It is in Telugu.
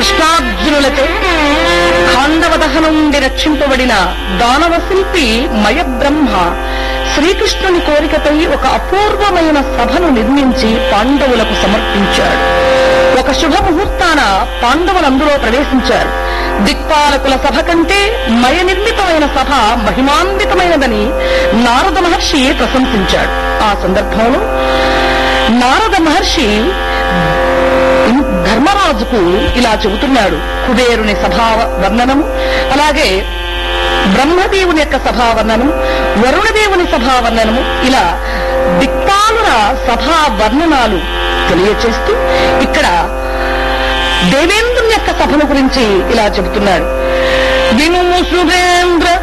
కృష్ణార్జునులచే ఖాండవ దహనం నుండి రక్షింపబడిన దానవ శిల్పి మయబ్రహ్మ శ్రీకృష్ణుని కోరికపై ఒక అపూర్వమైన సభను నిర్మించి పాండవులకు సమర్పించాడు ఒక శుభ ముహూర్తాన పాండవులు అందులో ప్రవేశించారు దిక్పాలకుల సభ కంటే మయ నిర్మితమైన సభ మహిమాన్వితమైనదని నారద మహర్షి ప్రశంసించాడు ఆ సందర్భంలో నారద మహర్షి ధర్మరాజుకు ఇలా చెబుతున్నాడు కుబేరుని సభా వర్ణనము అలాగే బ్రహ్మదేవుని యొక్క సభా వర్ణనము వరుణదేవుని సభా వర్ణనము ఇలా దిక్పాలుల సభా వర్ణనాలు తెలియచేస్తూ ఇక్కడ దేవేంద్రుని యొక్క సభను గురించి ఇలా చెబుతున్నాడు వినుము శుభేంద్ర